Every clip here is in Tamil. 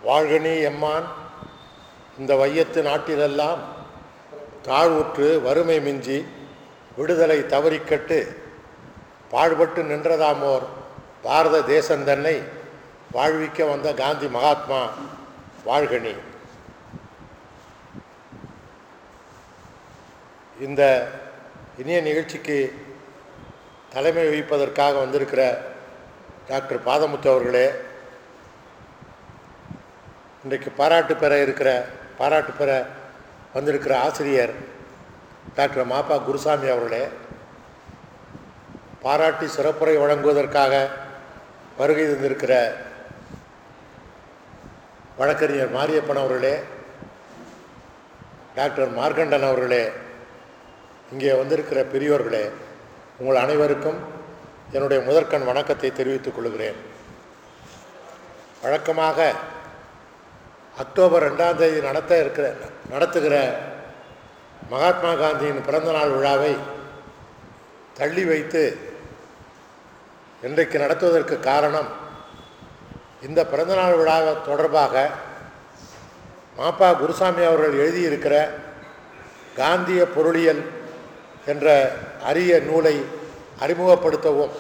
வாழ்கனி எம்மான் இந்த வையத்து நாட்டிலெல்லாம் தாழ்வுற்று வறுமை மிஞ்சி விடுதலை தவறிக்கட்டு பாழ்பட்டு நின்றதாமோர் பாரத தேசந்தன்னை வாழ்விக்க வந்த காந்தி மகாத்மா வாழ்கனி இந்த இனிய நிகழ்ச்சிக்கு தலைமை வகிப்பதற்காக வந்திருக்கிற டாக்டர் பாதமுத்து அவர்களே இன்றைக்கு பாராட்டு பெற இருக்கிற பாராட்டு பெற வந்திருக்கிற ஆசிரியர் டாக்டர் மாப்பா குருசாமி அவர்களே பாராட்டி சிறப்புரை வழங்குவதற்காக வருகை தந்திருக்கிற வழக்கறிஞர் மாரியப்பன் அவர்களே டாக்டர் மார்க்கண்டன் அவர்களே இங்கே வந்திருக்கிற பெரியோர்களே உங்கள் அனைவருக்கும் என்னுடைய முதற்கண் வணக்கத்தை தெரிவித்துக் கொள்கிறேன் வழக்கமாக அக்டோபர் ரெண்டாம் தேதி நடத்த இருக்கிற நடத்துகிற மகாத்மா காந்தியின் பிறந்தநாள் விழாவை தள்ளி வைத்து இன்றைக்கு நடத்துவதற்கு காரணம் இந்த பிறந்தநாள் விழா தொடர்பாக மாப்பா குருசாமி அவர்கள் எழுதியிருக்கிற காந்திய பொருளியல் என்ற அரிய நூலை அறிமுகப்படுத்தவும்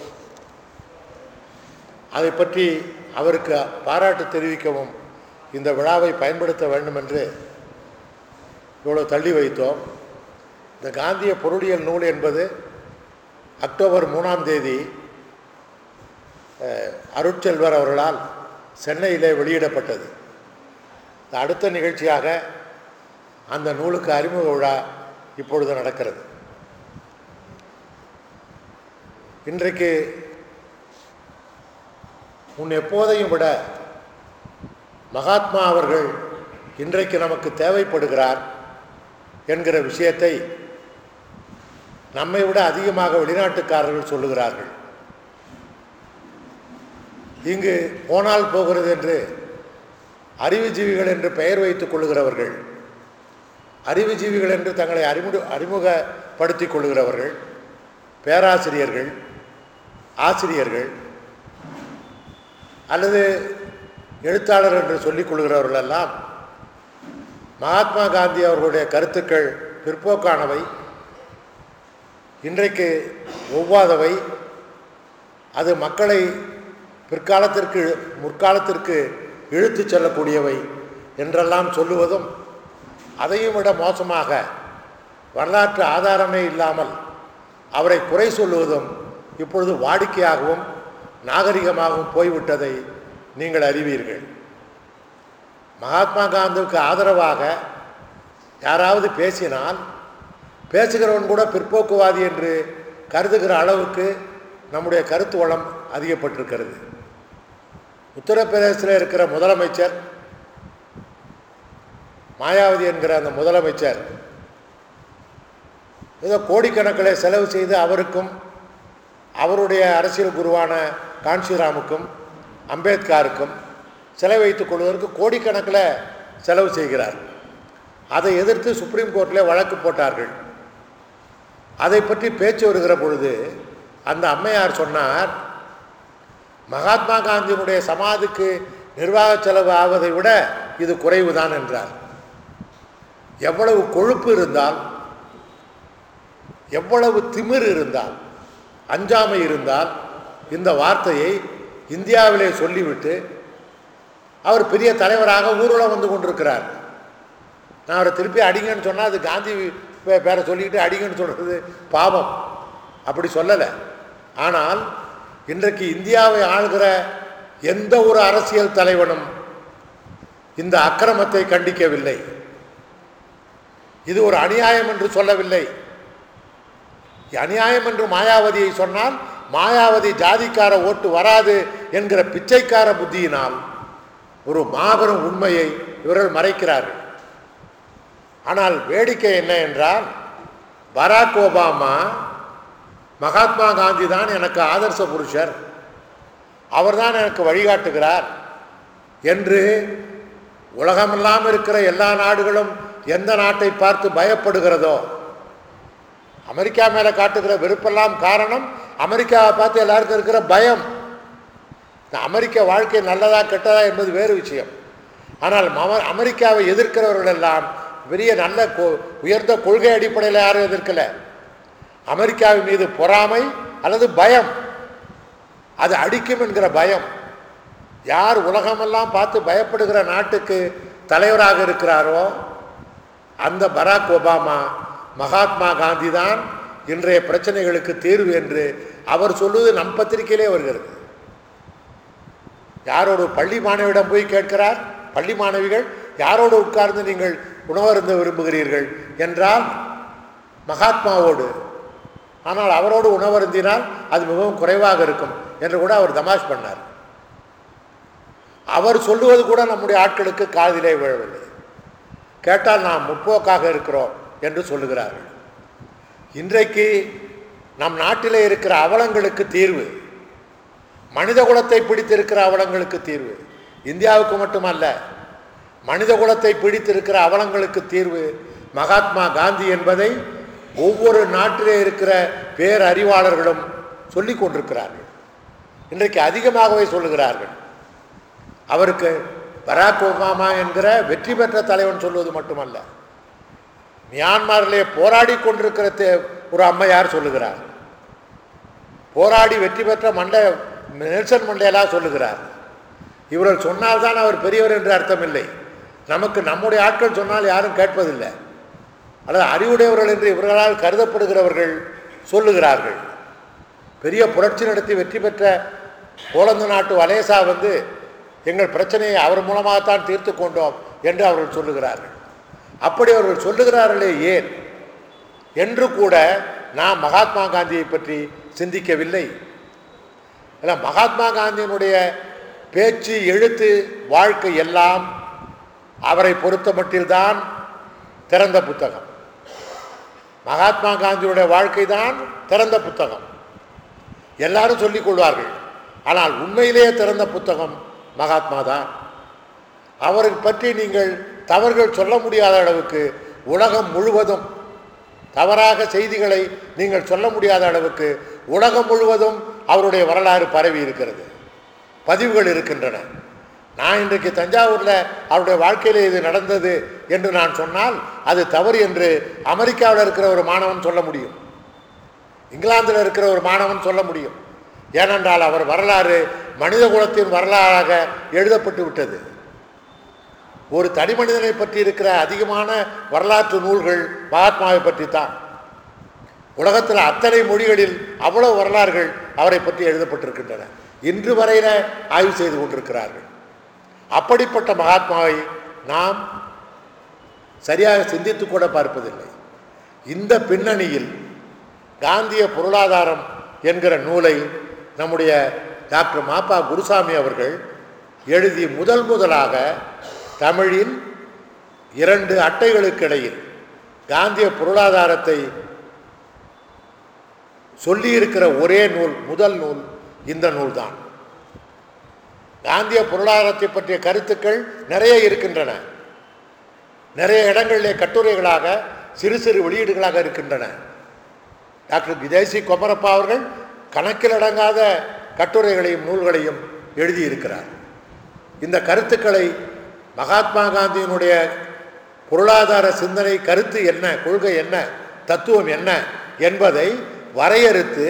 அதை பற்றி அவருக்கு பாராட்டு தெரிவிக்கவும் இந்த விழாவை பயன்படுத்த வேண்டும் என்று இவ்வளோ தள்ளி வைத்தோம் இந்த காந்திய பொருளியல் நூல் என்பது அக்டோபர் மூணாம் தேதி அஹ், அருட்செல்வர் அவர்களால் சென்னையிலே வெளியிடப்பட்டது இந்த அடுத்த நிகழ்ச்சியாக அந்த நூலுக்கு அறிமுக விழா இப்பொழுது நடக்கிறது இன்றைக்கு முன் எப்போதையும் விட மகாத்மா அவர்கள் இன்றைக்கு நமக்கு தேவைப்படுகிறார் என்கிற விஷயத்தை நம்மை விட அதிகமாக வெளிநாட்டுக்காரர்கள் சொல்லுகிறார்கள் இங்கு போனால் போகிறது என்று அறிவுஜீவிகள் என்று பெயர் வைத்துக் கொள்ளுகிறவர்கள் அறிவுஜீவிகள் என்று தங்களை அறிமுக அறிமுகப்படுத்திக் கொள்ளுகிறவர்கள் பேராசிரியர்கள் ஆசிரியர்கள் அல்லது எழுத்தாளர் என்று சொல்லிக் கொள்கிறவர்கள் எல்லாம் மகாத்மா காந்தி அவர்களுடைய கருத்துக்கள் பிற்போக்கானவை இன்றைக்கு ஒவ்வாதவை அது மக்களை பிற்காலத்திற்கு முற்காலத்திற்கு இழுத்துச் செல்லக்கூடியவை என்றெல்லாம் சொல்லுவதும் அதையும் விட மோசமாக வரலாற்று ஆதாரமே இல்லாமல் அவரை குறை சொல்லுவதும் இப்பொழுது வாடிக்கையாகவும் நாகரிகமாகவும் போய்விட்டதை நீங்கள் அறிவீர்கள் மகாத்மா காந்திக்கு ஆதரவாக யாராவது பேசினால் பேசுகிறவன் கூட பிற்போக்குவாதி என்று கருதுகிற அளவுக்கு நம்முடைய கருத்து வளம் அதிகப்பட்டிருக்கிறது உத்தரப்பிரதேசத்தில் இருக்கிற முதலமைச்சர் மாயாவதி என்கிற அந்த முதலமைச்சர் ஏதோ கோடிக்கணக்கில் செலவு செய்து அவருக்கும் அவருடைய அரசியல் குருவான காஞ்சிராமுக்கும் அம்பேத்கருக்கும் செலவழித்துக் கொள்வதற்கு கோடிக்கணக்கில் செலவு செய்கிறார் அதை எதிர்த்து சுப்ரீம் கோர்ட்டில் வழக்கு போட்டார்கள் அதை பற்றி பேச்சு வருகிற பொழுது அந்த அம்மையார் சொன்னார் மகாத்மா காந்தியினுடைய சமாதிக்கு நிர்வாக செலவு ஆவதை விட இது குறைவுதான் என்றார் எவ்வளவு கொழுப்பு இருந்தால் எவ்வளவு திமிர் இருந்தால் அஞ்சாமை இருந்தால் இந்த வார்த்தையை இந்தியாவிலே சொல்லிவிட்டு அவர் பெரிய தலைவராக ஊர்வலம் வந்து கொண்டிருக்கிறார் நான் அவரை திருப்பி அடிங்கன்னு சொன்னால் அது காந்தி பே- பேரை சொல்லிக்கிட்டு அடிங்கன்னு சொல்கிறது பாவம் அப்படி சொல்லலை ஆனால் இன்றைக்கு இந்தியாவை ஆள்கிற எந்த ஒரு அரசியல் தலைவனும் இந்த அக்கிரமத்தை கண்டிக்கவில்லை இது ஒரு அநியாயம் என்று சொல்லவில்லை அநியாயம் என்று மாயாவதியை சொன்னால் மாயாவதி ஜாதிக்கார ஓட்டு வராது என்கிற பிச்சைக்கார புத்தியினால் ஒரு மாபெரும் உண்மையை இவர்கள் மறைக்கிறார்கள் ஆனால் வேடிக்கை என்ன என்றால் பராக் ஒபாமா மகாத்மா காந்தி தான் எனக்கு ஆதர்ச புருஷர் அவர்தான் எனக்கு வழிகாட்டுகிறார் என்று உலகமெல்லாம் இருக்கிற எல்லா நாடுகளும் எந்த நாட்டை பார்த்து பயப்படுகிறதோ அமெரிக்கா மேலே காட்டுகிற வெறுப்பெல்லாம் காரணம் அமெரிக்காவை பார்த்து எல்லாருக்கும் இருக்கிற பயம் இந்த அமெரிக்க வாழ்க்கை நல்லதா கெட்டதா என்பது வேறு விஷயம் ஆனால் மம- அமெரிக்காவை எதிர்க்கிறவர்கள் எல்லாம் பெரிய நல்ல கொ- உயர்ந்த கொள்கை அடிப்படையில் யாரும் எதிர்க்கல அமெரிக்காவின் மீது பொறாமை அல்லது பயம் அது அடிக்கும் என்கிற பயம் யார் உலகமெல்லாம் பார்த்து பயப்படுகிற நாட்டுக்கு தலைவராக இருக்கிறாரோ அந்த பராக் ஒபாமா மகாத்மா காந்தி தான் இன்றைய பிரச்சனைகளுக்கு தீர்வு என்று அவர் சொல்லுவது நம் பத்திரிகையிலே வருகிறது யாரோடு பள்ளி மாணவியிடம் போய் கேட்கிறார் பள்ளி மாணவிகள் யாரோடு உட்கார்ந்து நீங்கள் உணவருந்த விரும்புகிறீர்கள் என்றால் மகாத்மாவோடு ஆனால் அவரோடு உணவருந்தினால் அது மிகவும் குறைவாக இருக்கும் என்று கூட அவர் தமாஷ் பண்ணார் அவர் சொல்லுவது கூட நம்முடைய ஆட்களுக்கு காதிலே விழவில்லை கேட்டால் நாம் முற்போக்காக இருக்கிறோம் என்று சொல்லுகிறார்கள் இன்றைக்கு நம் நாட்டிலே இருக்கிற அவலங்களுக்கு தீர்வு மனித குலத்தை பிடித்திருக்கிற அவலங்களுக்கு தீர்வு இந்தியாவுக்கு மட்டுமல்ல மனித குலத்தை பிடித்திருக்கிற அவலங்களுக்கு தீர்வு மகாத்மா காந்தி என்பதை ஒவ்வொரு நாட்டிலே இருக்கிற பேரறிவாளர்களும் சொல்லிக் கொண்டிருக்கிறார்கள் இன்றைக்கு அதிகமாகவே சொல்லுகிறார்கள் அவருக்கு பராக் ஒபாமா என்கிற வெற்றி பெற்ற தலைவன் சொல்வது மட்டுமல்ல மியான்மரிலே போராடி கொண்டிருக்கிற தே- ஒரு அம்மையார் சொல்லுகிறார் போராடி வெற்றி பெற்ற மண்ட நெல்சன் மண்டேலா சொல்லுகிறார் இவர்கள் சொன்னால்தான் அவர் பெரியவர் என்று அர்த்தம் இல்லை நமக்கு நம்முடைய ஆட்கள் சொன்னால் யாரும் கேட்பதில்லை அல்லது அறிவுடையவர்கள் என்று இவர்களால் கருதப்படுகிறவர்கள் சொல்லுகிறார்கள் பெரிய புரட்சி நடத்தி வெற்றி பெற்ற போலந்து நாட்டு வலேசா வந்து எங்கள் பிரச்சனையை அவர் மூலமாகத்தான் தீர்த்து கொண்டோம் என்று அவர்கள் சொல்லுகிறார்கள் அப்படி அவர்கள் சொல்லுகிறார்களே ஏன் என்று கூட நான் மகாத்மா காந்தியை பற்றி சிந்திக்கவில்லை இல்லை மகாத்மா காந்தியினுடைய பேச்சு எழுத்து வாழ்க்கை எல்லாம் அவரை பொறுத்த மட்டில்தான் திறந்த புத்தகம் மகாத்மா காந்தியுடைய வாழ்க்கை தான் திறந்த புத்தகம் எல்லாரும் சொல்லிக் கொள்வார்கள் ஆனால் உண்மையிலேயே திறந்த புத்தகம் மகாத்மா தான் அவரை பற்றி நீங்கள் தவறுகள் சொல்ல முடியாத அளவுக்கு உலகம் முழுவதும் தவறாக செய்திகளை நீங்கள் சொல்ல முடியாத அளவுக்கு உலகம் முழுவதும் அவருடைய வரலாறு பரவி இருக்கிறது பதிவுகள் இருக்கின்றன நான் இன்றைக்கு தஞ்சாவூரில் அவருடைய வாழ்க்கையில் இது நடந்தது என்று நான் சொன்னால் அது தவறு என்று அமெரிக்காவில் இருக்கிற ஒரு மாணவன் சொல்ல முடியும் இங்கிலாந்தில் இருக்கிற ஒரு மாணவன் சொல்ல முடியும் ஏனென்றால் அவர் வரலாறு மனித குலத்தின் வரலாறாக எழுதப்பட்டு விட்டது ஒரு தனி மனிதனை பற்றி இருக்கிற அதிகமான வரலாற்று நூல்கள் மகாத்மாவை பற்றி தான் உலகத்தில் அத்தனை மொழிகளில் அவ்வளவு வரலாறுகள் அவரை பற்றி எழுதப்பட்டிருக்கின்றன இன்று வரையில ஆய்வு செய்து கொண்டிருக்கிறார்கள் அப்படிப்பட்ட மகாத்மாவை நாம் சரியாக சிந்தித்து கூட பார்ப்பதில்லை இந்த பின்னணியில் காந்திய பொருளாதாரம் என்கிற நூலை நம்முடைய டாக்டர் மாப்பா குருசாமி அவர்கள் எழுதி முதல் முதலாக தமிழில் இரண்டு அட்டைகளுக்கு இடையில் காந்திய பொருளாதாரத்தை சொல்லியிருக்கிற ஒரே நூல் முதல் நூல் இந்த நூல்தான் காந்திய பொருளாதாரத்தை பற்றிய கருத்துக்கள் நிறைய இருக்கின்றன நிறைய இடங்களிலே கட்டுரைகளாக சிறு சிறு வெளியீடுகளாக இருக்கின்றன டாக்டர் விஜயசி கொமரப்பா அவர்கள் கணக்கில் அடங்காத கட்டுரைகளையும் நூல்களையும் எழுதியிருக்கிறார் இந்த கருத்துக்களை மகாத்மா காந்தியினுடைய பொருளாதார சிந்தனை கருத்து என்ன கொள்கை என்ன தத்துவம் என்ன என்பதை வரையறுத்து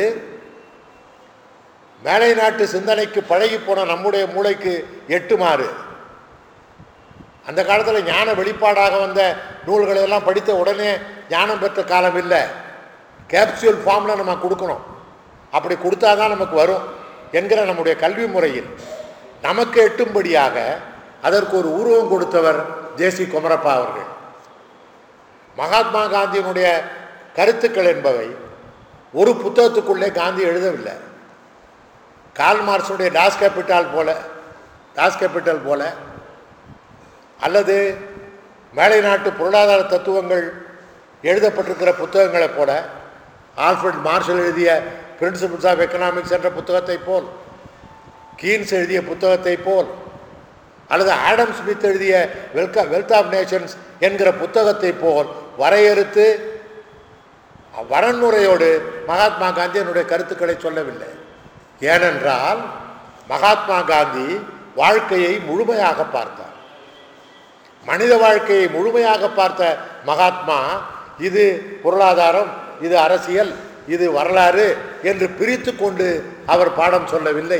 மேலை நாட்டு சிந்தனைக்கு பழகி போன நம்முடைய மூளைக்கு எட்டுமாறு அந்த காலத்தில் ஞான வெளிப்பாடாக வந்த நூல்களை எல்லாம் படித்த உடனே ஞானம் பெற்ற காலம் இல்லை கேப்சியூல் ஃபார்மில் நம்ம கொடுக்கணும் அப்படி கொடுத்தா தான் நமக்கு வரும் என்கிற நம்முடைய கல்வி முறையில் நமக்கு எட்டும்படியாக அதற்கு ஒரு உருவம் கொடுத்தவர் ஜேசி குமரப்பா அவர்கள் மகாத்மா காந்தியினுடைய கருத்துக்கள் என்பவை ஒரு புத்தகத்துக்குள்ளே காந்தி எழுதவில்லை கால் மார்க்ஸுடைய டாஸ் கேபிட்டால் போல டாஸ் கேபிட்டல் போல அல்லது மேலை நாட்டு பொருளாதார தத்துவங்கள் எழுதப்பட்டிருக்கிற புத்தகங்களைப் போல ஆல்ஃபிரட் மார்ஷல் எழுதிய பிரின்சிபிள்ஸ் ஆஃப் எக்கனாமிக்ஸ் என்ற புத்தகத்தை போல் கீன்ஸ் எழுதிய புத்தகத்தை போல் அல்லது ஆடம் ஸ்மித் எழுதிய வெல்க வெல்த் ஆஃப் நேஷன்ஸ் என்கிற புத்தகத்தை போல் வரையறுத்து வரன்முறையோடு மகாத்மா காந்தி என்னுடைய கருத்துக்களை சொல்லவில்லை ஏனென்றால் மகாத்மா காந்தி வாழ்க்கையை முழுமையாக பார்த்தார் மனித வாழ்க்கையை முழுமையாக பார்த்த மகாத்மா இது பொருளாதாரம் இது அரசியல் இது வரலாறு என்று பிரித்து கொண்டு அவர் பாடம் சொல்லவில்லை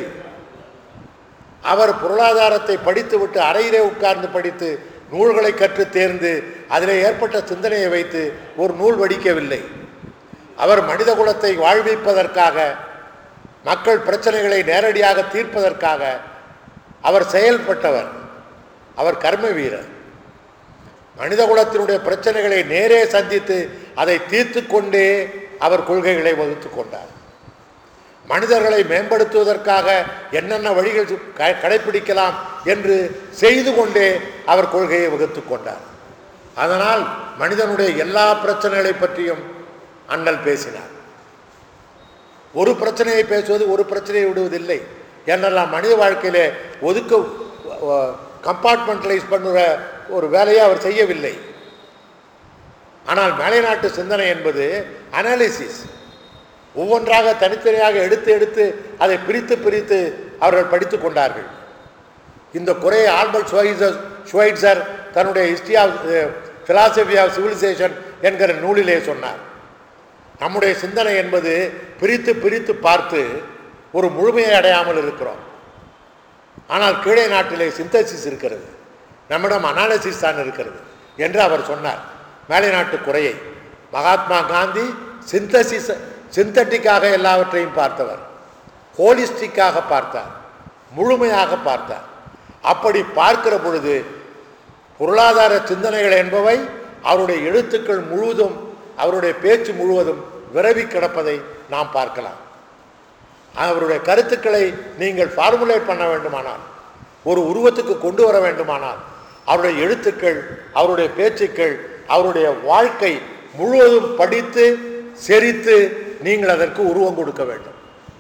அவர் பொருளாதாரத்தை படித்துவிட்டு அறையிலே உட்கார்ந்து படித்து நூல்களை கற்று தேர்ந்து அதில் ஏற்பட்ட சிந்தனையை வைத்து ஒரு நூல் வடிக்கவில்லை அவர் மனித குலத்தை வாழ்விப்பதற்காக மக்கள் பிரச்சனைகளை நேரடியாக தீர்ப்பதற்காக அவர் செயல்பட்டவர் அவர் கர்ம வீரர் மனித குலத்தினுடைய பிரச்சனைகளை நேரே சந்தித்து அதை தீர்த்து கொண்டே அவர் கொள்கைகளை வகுத்து கொண்டார் மனிதர்களை மேம்படுத்துவதற்காக என்னென்ன வழிகள் க- கடைப்பிடிக்கலாம் என்று செய்து கொண்டே அவர் கொள்கையை வகுத்து கொண்டார் அதனால் மனிதனுடைய எல்லா பிரச்சனைகளை பற்றியும் அண்ணல் பேசினார் ஒரு பிரச்சனையை பேசுவது ஒரு பிரச்சனையை விடுவதில்லை என்றெல்லாம் மனித வாழ்க்கையிலே ஒதுக்க கம்பார்ட்மெண்டலைஸ் பண்ணுற ஒரு வேலையை அவர் செய்யவில்லை ஆனால் மேலைநாட்டு சிந்தனை என்பது அனாலிசிஸ் ஒவ்வொன்றாக தனித்தனியாக எடுத்து எடுத்து அதை பிரித்து பிரித்து அவர்கள் படித்து கொண்டார்கள் இந்த குறையை ஆல்பர்ட் ஸ்வைசர் ஸ்வைட்சர் தன்னுடைய history of philosophy of civilisation என்கிற நூலிலே சொன்னார் நம்முடைய சிந்தனை என்பது பிரித்து பிரித்து பார்த்து ஒரு முழுமையை அடையாமல் இருக்கிறோம் ஆனால் கீழே நாட்டிலே சிந்தசிஸ் இருக்கிறது நம்மிடம் அனாலிசிஸ் தான் இருக்கிறது என்று அவர் சொன்னார் மேலை நாட்டு குறையை மகாத்மா காந்தி சிந்தசிஸ் சிந்தட்டிக்காக எல்லாவற்றையும் பார்த்தவர் ஹோலிஸ்டிக்காக பார்த்தார் முழுமையாக பார்த்தார் அப்படி பார்க்கிற பொழுது பொருளாதார சிந்தனைகள் என்பவை அவருடைய எழுத்துக்கள் முழுவதும் அவருடைய பேச்சு முழுவதும் விரவி கிடப்பதை நாம் பார்க்கலாம் அவருடைய கருத்துக்களை நீங்கள் ஃபார்முலேட் பண்ண வேண்டுமானால் ஒரு உருவத்துக்கு கொண்டு வர வேண்டுமானால் அவருடைய எழுத்துக்கள் அவருடைய பேச்சுக்கள் அவருடைய வாழ்க்கை முழுவதும் படித்து செரித்து நீங்கள் அதற்கு உருவம் கொடுக்க வேண்டும்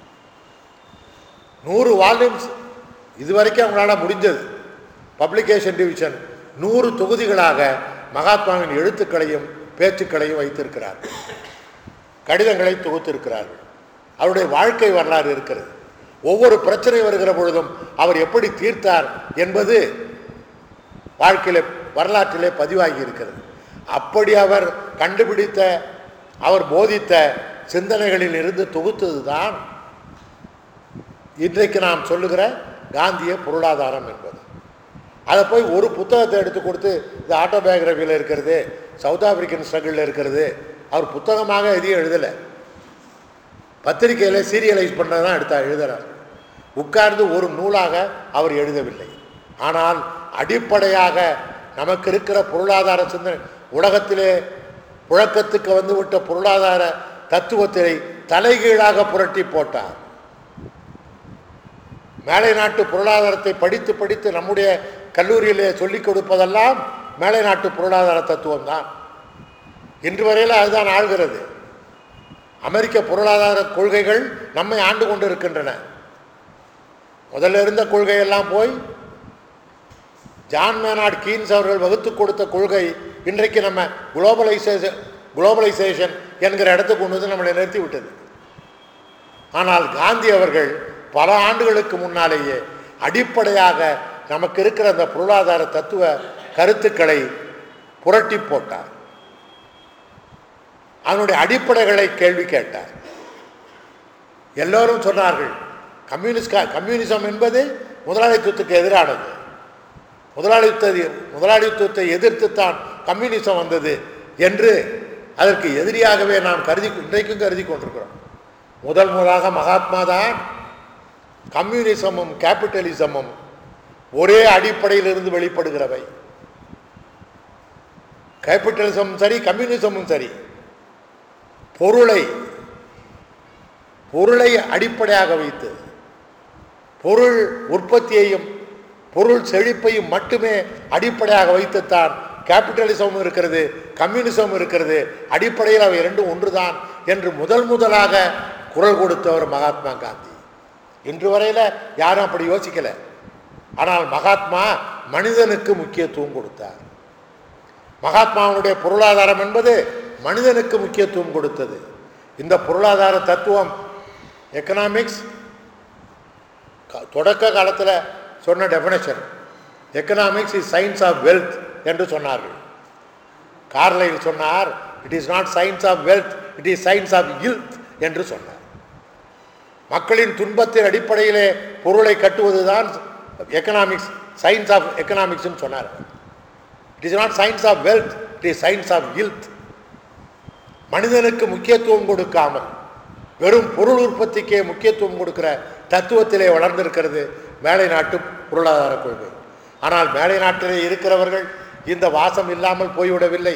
நூறு வால்யூம்ஸ் இதுவரைக்கும் அவங்களால முடிஞ்சது பப்ளிகேஷன் டிவிஷன் நூறு தொகுதிகளாக மகாத்மாவின் எழுத்துக்களையும் பேச்சுக்களையும் வைத்திருக்கிறார் கடிதங்களை தொகுத்திருக்கிறார்கள் அவருடைய வாழ்க்கை வரலாறு இருக்கிறது ஒவ்வொரு பிரச்சனை வருகிற பொழுதும் அவர் எப்படி தீர்த்தார் என்பது வாழ்க்கையில வரலாற்றிலே பதிவாகி இருக்கிறது அப்படி அவர் கண்டுபிடித்த அவர் போதித்த சிந்தனைகளில் இருந்து தொகுத்தது தான் இன்றைக்கு நாம் சொல்லுகிற காந்திய பொருளாதாரம் என்பது அதை போய் ஒரு புத்தகத்தை எடுத்து கொடுத்து இது ஆட்டோபயோகிராஃபியில் இருக்கிறது சவுத் ஆப்பிரிக்கன் ஸ்ட்ரகிளில் இருக்கிறது அவர் புத்தகமாக எதையும் எழுதலை பத்திரிகையில் சீரியலைஸ் பண்ணதான் தான் எடுத்தா எழுதுறார் உட்கார்ந்து ஒரு நூலாக அவர் எழுதவில்லை ஆனால் அடிப்படையாக நமக்கு இருக்கிற பொருளாதார சிந்தனை உலகத்திலே புழக்கத்துக்கு வந்துவிட்ட பொருளாதார தத்துவத்தை தலைகீழாக புரட்டி போட்டார் மேலை நாட்டு பொருளாதாரத்தை படித்து படித்து நம்முடைய கல்லூரியிலே சொல்லிக் கொடுப்பதெல்லாம் மேலை நாட்டு பொருளாதார தத்துவம் தான் இன்று வரையில் அதுதான் ஆள்கிறது அமெரிக்க பொருளாதார கொள்கைகள் நம்மை ஆண்டு கொண்டு இருக்கின்றன முதல்ல இருந்த கொள்கையெல்லாம் போய் ஜான் மேனாட் கீன்ஸ் அவர்கள் வகுத்து கொடுத்த கொள்கை இன்றைக்கு நம்ம குளோபலைசேஷன் குளோபலைசேஷன் என்கிற இடத்துக்கு கொண்டு வந்து நம்மளை நிறுத்தி விட்டது ஆனால் காந்தி அவர்கள் பல ஆண்டுகளுக்கு முன்னாலேயே அடிப்படையாக நமக்கு இருக்கிற அந்த பொருளாதார தத்துவ கருத்துக்களை புரட்டி போட்டார் அதனுடைய அடிப்படைகளை கேள்வி கேட்டார் எல்லோரும் சொன்னார்கள் கம்யூனிஸ்ட் கம்யூனிசம் என்பது முதலாளித்துவத்துக்கு எதிரானது முதலாளித்துவ முதலாளித்துவத்தை எதிர்த்துத்தான் கம்யூனிசம் வந்தது என்று அதற்கு எதிரியாகவே நாம் கருதி இன்றைக்கும் கருதி கொண்டிருக்கிறோம் முதல் முதலாக மகாத்மா தான் கம்யூனிசமும் கேபிட்டலிசமும் ஒரே அடிப்படையிலிருந்து வெளிப்படுகிறவை கேபிட்டலிசமும் சரி கம்யூனிசமும் சரி பொருளை பொருளை அடிப்படையாக வைத்து பொருள் உற்பத்தியையும் பொருள் செழிப்பையும் மட்டுமே அடிப்படையாக வைத்துத்தான் கேபிட்டலிசமும் இருக்கிறது கம்யூனிசமும் இருக்கிறது அடிப்படையில் அவை இரண்டும் ஒன்றுதான் என்று முதல் முதலாக குரல் கொடுத்தவர் மகாத்மா காந்தி இன்று வரையில் யாரும் அப்படி யோசிக்கல ஆனால் மகாத்மா மனிதனுக்கு முக்கியத்துவம் கொடுத்தார் மகாத்மாவுடைய பொருளாதாரம் என்பது மனிதனுக்கு முக்கியத்துவம் கொடுத்தது இந்த பொருளாதார தத்துவம் எக்கனாமிக்ஸ் தொடக்க காலத்தில் சொன்ன definition economics is science of wealth என்று சொன்னார்கள் கார்லைல் சொன்னார் it is not science of wealth it is science of illth என்று சொன்னார் மக்களின் துன்பத்தின் அடிப்படையிலே பொருளை கட்டுவதுதான் எக்கனாமிக்ஸ் சயின்ஸ் ஆஃப் எக்கனாமிக்ஸ்னு சொன்னார் it is not science of wealth it is science of illth மனிதனுக்கு முக்கியத்துவம் கொடுக்காமல் வெறும் பொருள் உற்பத்திக்கே முக்கியத்துவம் கொடுக்கிற தத்துவத்திலே வளர்ந்திருக்கிறது மேலை நாட்டு பொருளாதார கொள்கை ஆனால் மேலை நாட்டிலே இருக்கிறவர்கள் இந்த வாசம் இல்லாமல் போய்விடவில்லை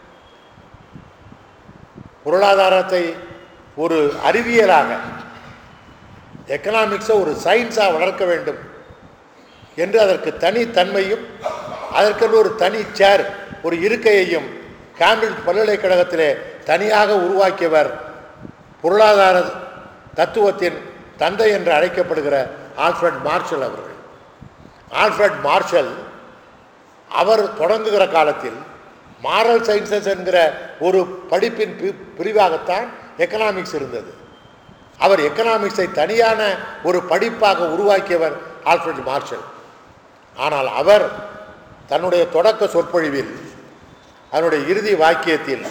பொருளாதாரத்தை ஒரு அறிவியலாக எக்கனாமிக்ஸை ஒரு சயின்ஸாக வளர்க்க வேண்டும் என்று அதற்கு தனி தன்மையும் அதற்கென்று ஒரு தனி சேர் ஒரு இருக்கையையும் கேம்பிரிட்ஜ் பல்கலைக்கழகத்திலே தனியாக உருவாக்கியவர் பொருளாதார தத்துவத்தின் தந்தை என்று அழைக்கப்படுகிற ஆல்ஃபிரட் மார்ஷல் அவர்கள் ஆல்ஃபிரட் மார்ஷல் அவர் தொடங்குகிற காலத்தில் மாரல் சயின்சஸ் என்கிற ஒரு படிப்பின் பி- பிரிவாகத்தான் எக்கனாமிக்ஸ் இருந்தது அவர் எக்கனாமிக்ஸை தனியான ஒரு படிப்பாக உருவாக்கியவர் ஆல்ஃபிரட் மார்ஷல் ஆனால் அவர் தன்னுடைய தொடக்க சொற்பொழிவில் அவருடைய இறுதி வாக்கியத்தில்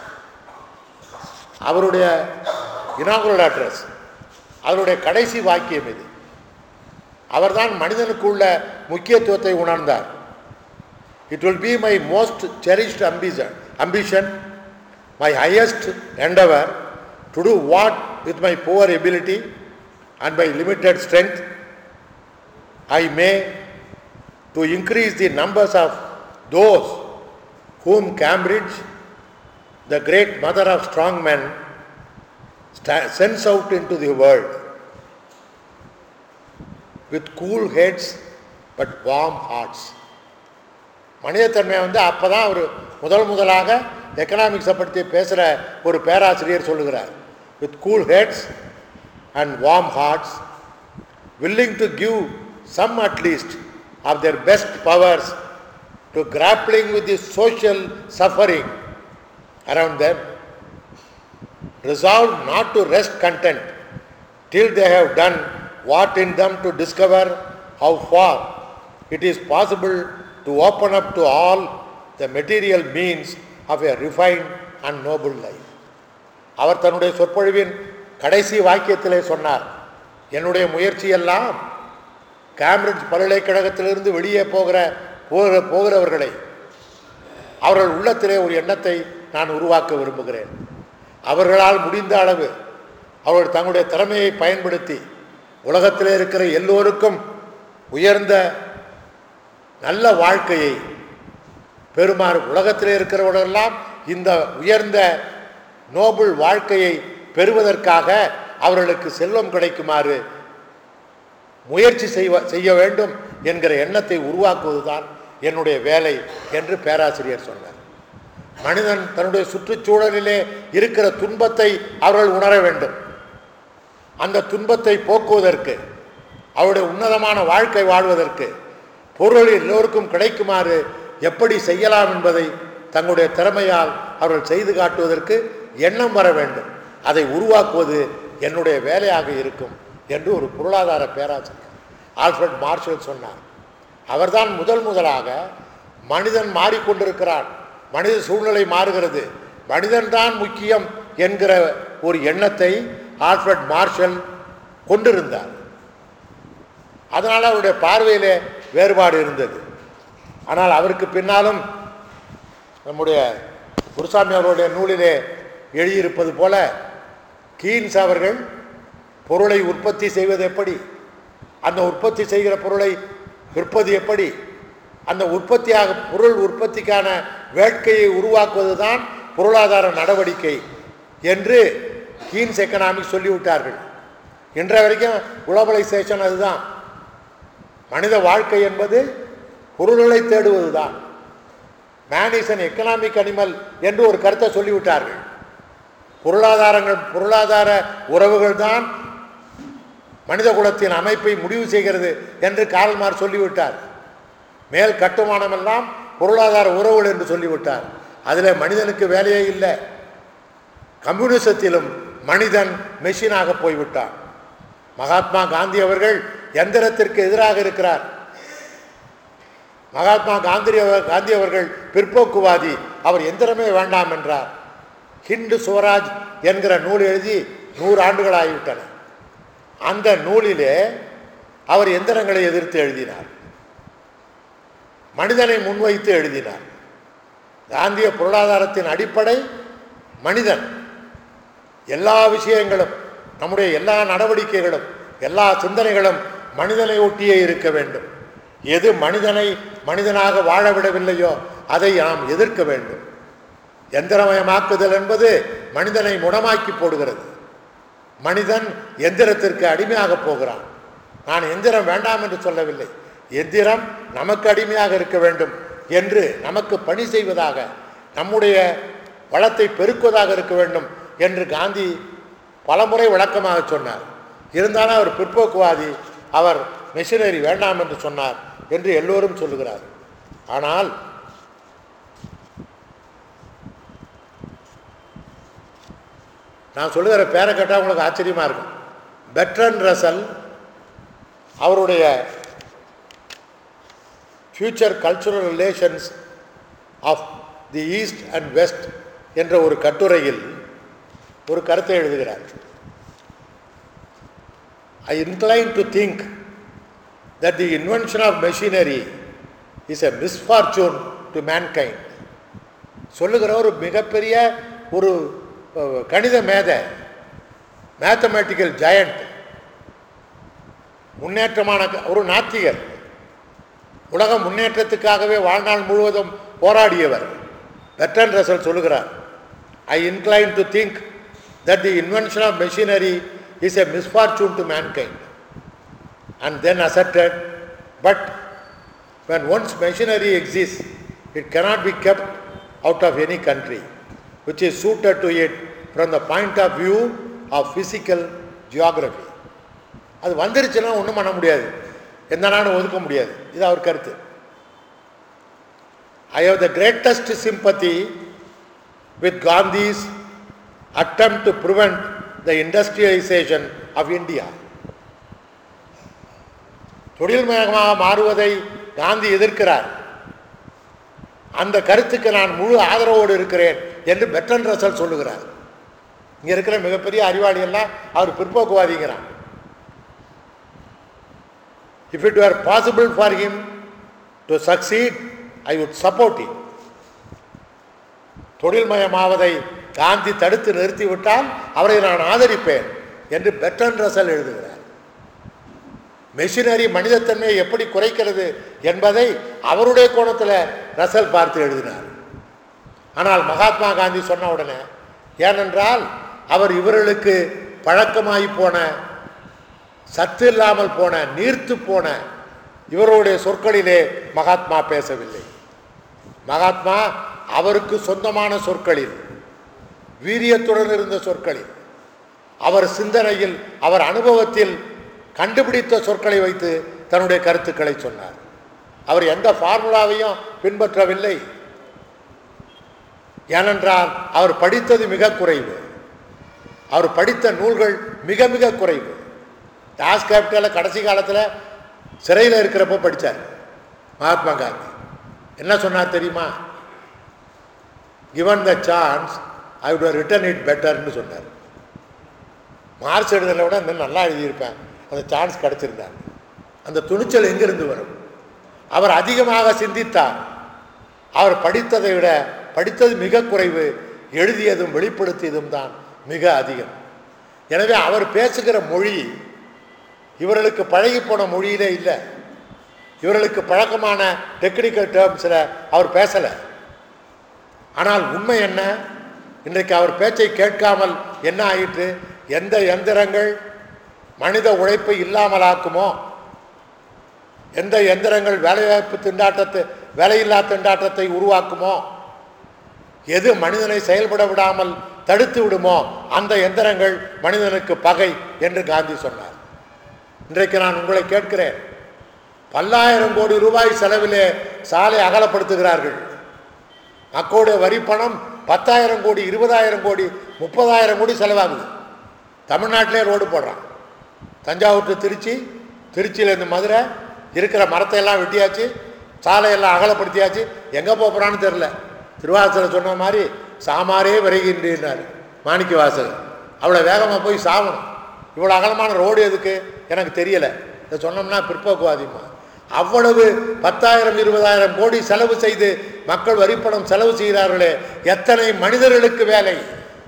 அவருடைய இனாகுரல் அட்ரஸ் அவருடைய கடைசி வாக்கியம் இது அவர்தான் மனிதனுக்குள்ள முக்கியத்துவத்தை உணர்ந்தார் it will be my most cherished ambition ambition my highest endeavor to do what with my poor ability and my limited strength I may to increase the numbers of those whom Cambridge, the great mother of strong men, sta- sends out into the world with cool heads but warm hearts. மனிதத்தன்மை வந்து அப்போ தான் அவர் முதல் முதலாக எக்கனாமிக்ஸை பற்றி பேசுகிற ஒரு பேராசிரியர் சொல்லுகிறார் with cool heads and warm hearts willing to give some at least of their best powers to grappling with the social suffering around them, resolved not to rest content till they have done what in them to discover how far it is possible to open up to all the material means of a refined and noble life. அவர் தன்னுடைய சொற்பொழிவின் கடைசி வாக்கியத்திலே சொன்னார் என்னுடைய முயற்சியெல்லாம் கேம்பிரிட்ஜ் பல்கலைக்கழகத்திலிருந்து வெளியே போகிற போகிற போகிறவர்களை அவர்கள் உள்ளத்திலே ஒரு எண்ணத்தை நான் உருவாக்க விரும்புகிறேன் அவர்களால் முடிந்த அளவு அவர்கள் தங்களுடைய திறமையை பயன்படுத்தி உலகத்திலே இருக்கிற எல்லோருக்கும் உயர்ந்த நல்ல வாழ்க்கையை பெறுமாறு உலகத்திலே இருக்கிறவர்களெல்லாம் இந்த உயர்ந்த நோபல் வாழ்க்கையை பெறுவதற்காக அவர்களுக்கு செல்வம் கிடைக்குமாறு முயற்சி செய்வ செய்ய வேண்டும் என்கிற எண்ணத்தை உருவாக்குவதுதான் என்னுடைய வேலை என்று பேராசிரியர் சொன்னார் மனிதன் தன்னுடைய சுற்றுச்சூழலிலே இருக்கிற துன்பத்தை அவர்கள் உணர வேண்டும் அந்த துன்பத்தை போக்குவதற்கு அவருடைய உன்னதமான வாழ்க்கை வாழ்வதற்கு பொருள் எல்லோருக்கும் கிடைக்குமாறு எப்படி செய்யலாம் என்பதை தங்களுடைய திறமையால் அவர்கள் செய்து காட்டுவதற்கு எண்ணம் வர வேண்டும் அதை உருவாக்குவது என்னுடைய வேலையாக இருக்கும் என்று ஒரு பொருளாதார பேராசிரியர் ஆல்ஃபிரட் மார்ஷல் சொன்னார் அவர்தான் முதல் முதலாக மனிதன் மாறிக்கொண்டிருக்கிறான் மனித சூழ்நிலை மாறுகிறது மனிதன்தான் முக்கியம் என்கிற ஒரு எண்ணத்தை ஆல்ஃபிரட் மார்ஷல் கொண்டிருந்தார் அதனால் அவருடைய பார்வையிலே வேறுபாடு இருந்தது ஆனால் அவருக்கு பின்னாலும் நம்முடைய குருசாமி அவருடைய நூலிலே எழுதியிருப்பது போல கீன்ஸ் அவர்கள் பொருளை உற்பத்தி செய்வது எப்படி அந்த உற்பத்தி செய்கிற பொருளை விற்பது எப்படி அந்த உற்பத்தியாக பொருள் உற்பத்திக்கான வேட்கையை உருவாக்குவது தான் பொருளாதார நடவடிக்கை என்று கீன்ஸ் எக்கனாமிக்ஸ் சொல்லிவிட்டார்கள் இன்றைய வரைக்கும் குளோபலைசேஷன் அதுதான் மனித வாழ்க்கை என்பது பொருள்களை தேடுவது தான் man is an economic animal என்று ஒரு கருத்தை சொல்லிவிட்டார்கள் பொருளாதாரங்கள் பொருளாதார உறவுகள் தான் மனித குலத்தின் அமைப்பை முடிவு செய்கிறது என்று காரல்மார் சொல்லிவிட்டார் மேல் கட்டுமானமெல்லாம் பொருளாதார உறவுகள் என்று சொல்லிவிட்டார் அதில் மனிதனுக்கு வேலையே இல்லை கம்யூனிசத்திலும் மனிதன் மெஷினாக போய்விட்டான் மகாத்மா காந்தி அவர்கள் எந்திரத்திற்கு எதிராக இருக்கிறார் மகாத்மா காந்தி அவர் காந்தி அவர்கள் பிற்போக்குவாதி அவர் எந்திரமே வேண்டாம் என்றார் ஹிந்து சுவராஜ் என்கிற நூல் எழுதி நூறு ஆண்டுகள் ஆகிவிட்டன அந்த நூலிலே அவர் எந்திரங்களை எதிர்த்து எழுதினார் மனிதனை முன்வைத்து எழுதினார் காந்திய பொருளாதாரத்தின் அடிப்படை மனிதன் எல்லா விஷயங்களும் நம்முடைய எல்லா நடவடிக்கைகளும் எல்லா சிந்தனைகளும் மனிதனை ஒட்டியே இருக்க வேண்டும் எது மனிதனை மனிதனாக வாழ விடவில்லையோ அதை நாம் எதிர்க்க வேண்டும் எந்திரமயமாக்குதல் என்பது மனிதனை முடமாக்கி போடுகிறது மனிதன் எந்திரத்திற்கு அடிமையாக போகிறான் நான் எந்திரம் வேண்டாம் என்று சொல்லவில்லை எந்திரம் நமக்கு அடிமையாக இருக்க வேண்டும் என்று நமக்கு பணி செய்வதாக நம்முடைய வளத்தை பெருக்குவதாக இருக்க வேண்டும் என்று காந்தி பலமுறை விளக்கமாக சொன்னார் இருந்தாலும் அவர் பிற்போக்குவாதி அவர் மிஷினரி வேண்டாம் என்று சொன்னார் என்று எல்லோரும் சொல்லுகிறார் ஆனால் நான் சொல்லுகிற பேரை கேட்டால் உங்களுக்கு ஆச்சரியமாக இருக்கும் பெட்ரன் ரசல் அவருடைய future cultural relations of the East and West என்ற ஒரு கட்டுரையில் ஒரு கருத்தை எழுதுகிறார் I incline to think that the invention of machinery is a misfortune to mankind சொல்லுகிற ஒரு மிகப்பெரிய ஒரு அஹ், கணித மேத மேத்தமேட்டிக்கல் ஜெயண்ட் முன்னேற்றமான க- ஒரு நாத்திகர் உலக முன்னேற்றத்துக்காகவே வாழ்நாள் முழுவதும் போராடியவர் பெட்டன் ரசல் சொல்லுகிறார் I incline to think that the invention of machinery is a misfortune to mankind and then asserted, but when once machinery exists, it cannot be kept out of any country which is suited to it from the point of view of physical geography. அது வந்துருச்சுன்னா ஒன்றும் பண்ண முடியாது எந்த நாடும் ஒதுக்க முடியாது இது அவர் கருத்து I have the greatest sympathy with Gandhi's attempt to prevent the industrialization of India. தொழில்மயமாக மாறுவதை காந்தி எதிர்க்கிறார் அந்த கருத்துக்கு நான் முழு ஆதரவோடு இருக்கிறேன் என்று பெட்டன் ரசல் சொல்லுகிறார் இங்க இருக்கிற மிகப்பெரிய அறிவாளி எல்லாம் அவர் பிற்போக்குவாதிங்கிறான் if it were possible for him to succeed I would support him தொழில்மயமாவதை காந்தி தடுத்து நிறுத்திவிட்டால் அவரை நான் ஆதரிப்பேன் என்று பெட்டன் ரசல் எழுதுகிறார் மெஷினரி மனிதத்தன்மையை எப்படி குறைக்கிறது என்பதை அவருடைய கோணத்தில் ரசல் பார்த்து எழுதினார் ஆனால் மகாத்மா காந்தி சொன்ன உடனே ஏனென்றால் அவர் இவர்களுக்கு பழக்கமாகி போன சத்து இல்லாமல் போன நீர்த்து போன இவருடைய சொற்களிலே மகாத்மா பேசவில்லை மகாத்மா அவருக்கு சொந்தமான சொற்களில் வீரியத்துடன் இருந்த சொற்களில் அவர் சிந்தனையில் அவர் அனுபவத்தில் கண்டுபிடித்த சொற்களை வைத்து தன்னுடைய கருத்துக்களை சொன்னார் அவர் எந்த ஃபார்முலாவையும் பின்பற்றவில்லை ஏனென்றால் அவர் படித்தது மிக குறைவு அவர் படித்த நூல்கள் மிக மிக குறைவு டாஸ் கேபிட்டலில் கடைசி காலத்தில் சிறையில் இருக்கிறப்போ படித்தார் மகாத்மா காந்தி என்ன சொன்னார் தெரியுமா given the chance I would have written it பெட்டர்னு சொன்னார் மார்க்ஸ் எழுதுறத விட இன்னும் நல்லா எழுதியிருப்பேன் அந்த சான்ஸ் கிடச்சிருந்தார் அந்த துணிச்சல் எங்கிருந்து வரும் அவர் அதிகமாக சிந்தித்தார் அவர் படித்ததை விட படித்தது மிக குறைவு எழுதியதும் வெளிப்படுத்தியதும் தான் மிக அதிகம் எனவே அவர் பேசுகிற மொழி இவர்களுக்கு பழகி போன மொழியிலே இல்லை இவர்களுக்கு பழக்கமான டெக்னிக்கல் டேர்ம்ஸில் அவர் பேசலை ஆனால் உண்மை என்ன இன்றைக்கு அவர் பேச்சை கேட்காமல் என்ன ஆயிற்று எந்த எந்திரங்கள் மனித உழைப்பை இல்லாமலாக்குமோ எந்த எந்திரங்கள் வேலைவாய்ப்பு திண்டாட்டத்தை வேலையில்லா திண்டாட்டத்தை உருவாக்குமோ எது மனிதனை செயல்பட விடாமல் தடுத்து விடுமோ அந்த எந்திரங்கள் மனிதனுக்கு பகை என்று காந்தி சொன்னார் இன்றைக்கு நான் உங்களை கேட்கிறேன் பல்லாயிரம் கோடி ரூபாய் செலவிலே சாலை அகலப்படுத்துகிறார்கள் மக்களுடைய வரி பணம் பத்தாயிரம் கோடி இருபதாயிரம் கோடி முப்பதாயிரம் கோடி செலவாகுது தமிழ்நாட்டிலே ரோடு போடுறான் தஞ்சாவூர் to திருச்சி திருச்சியிலேருந்து மதுரை இருக்கிற மரத்தை எல்லாம் வெட்டியாச்சு சாலையெல்லாம் அகலப்படுத்தியாச்சு எங்கே போகிறான்னு தெரில திருவாசல சொன்ன மாதிரி சாமாரே விரைகின்றார் மாணிக்க வாசகர் அவ்வளோ வேகமாக போய் சாவணும் இவ்வளோ அகலமான ரோடு எதுக்கு எனக்கு தெரியலை இதை சொன்னோம்னா பிற்போக்குவாதிமா அவ்வளவு பத்தாயிரம் இருபதாயிரம் கோடி செலவு செய்து மக்கள் வரிப்பணம் செலவு செய்கிறார்களே எத்தனை மனிதர்களுக்கு வேலை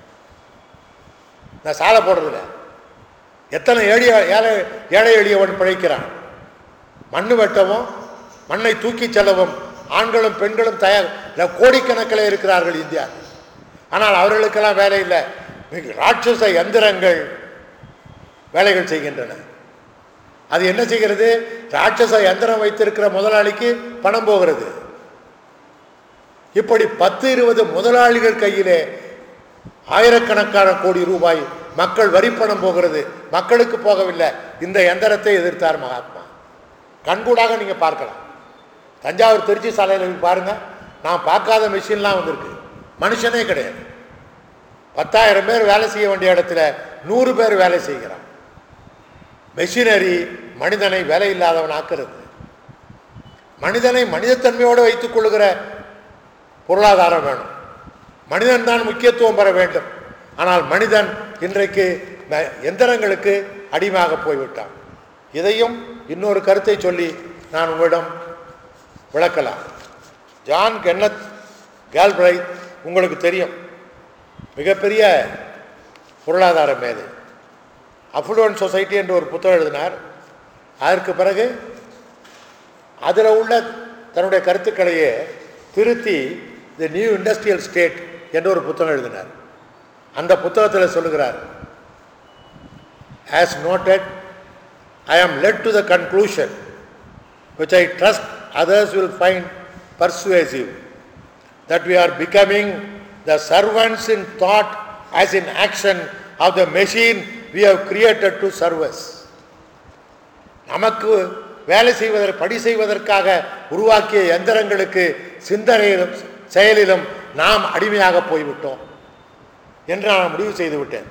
நான் சாலை போடுறதில்ல எத்தனை எளிய ஏழை ஏழை எளியவன் பிழைக்கிறான் மண்ணு வெட்டவும் மண்ணை தூக்கிச் செல்லவும் ஆண்களும் பெண்களும் தயார் இல்ல, கோடிக்கணக்கில் இருக்கிறார்கள் இந்தியா ஆனால் அவர்களுக்கெல்லாம் வேலை இல்லை மிக ராட்சச எந்திரங்கள் வேலைகள் செய்கின்றன அது என்ன செய்கிறது ராட்சச யந்திரம் வைத்திருக்கிற முதலாளிக்கு பணம் போகிறது இப்படி பத்து இருபது முதலாளிகள் கையிலே ஆயிரக்கணக்கான கோடி ரூபாய் மக்கள் வரிப்பணம் போகிறது மக்களுக்கு போகவில்லை இந்த எந்திரத்தை எதிர்த்தார் மகாத்மா கண்கூடாக நீங்கள் பார்க்கலாம் தஞ்சாவூர் திருச்சி சாலையில் போய் பாருங்க நான் பார்க்காத மிஷின்லாம் வந்திருக்கு மனுஷனே கிடையாது பத்தாயிரம் பேர் வேலை செய்ய வேண்டிய இடத்துல நூறு பேர் வேலை செய்கிறான் மெஷினரி மனிதனை வேலை இல்லாதவன் ஆக்குறது மனிதனை மனிதத்தன்மையோடு வைத்துக் கொள்ளுகிற பொருளாதாரம் வேணும் மனிதன் தான் முக்கியத்துவம் பெற வேண்டும் ஆனால் மனிதன் இன்றைக்கு ம- எந்திரங்களுக்கு அடிமையாக போய்விட்டான் இதையும் இன்னொரு கருத்தை சொல்லி நான் உங்களிடம் விளக்கலாம் ஜான் கென்னத் கேல்பிரைட் உங்களுக்கு தெரியும் மிகப்பெரிய பொருளாதார மேதை அஃப்ளூவன்ட் சொசைட்டி என்று ஒரு புத்தகம் எழுதினார் அதற்கு பிறகு அதில் உள்ள தன்னுடைய கருத்துக்களையே திருத்தி தி நியூ இண்டஸ்ட்ரியல் ஸ்டேட் என்று ஒரு புத்தகம் எழுதினார் அந்த புத்தகத்தில் சொல்லுகிறார் as noted i am led to the conclusion which i trust others will find persuasive that we are becoming the servants in thought as in action of the machine we have created to serve us நமக்கு வேலை செய்வதற்கு படி செய்வதற்காக உருவாக்கிய எந்திரங்களுக்கு சிந்தனையிலும் செயலிலும் நாம் அடிமையாக போய்விட்டோம் என்று நான் முடிவு செய்து விட்டேன்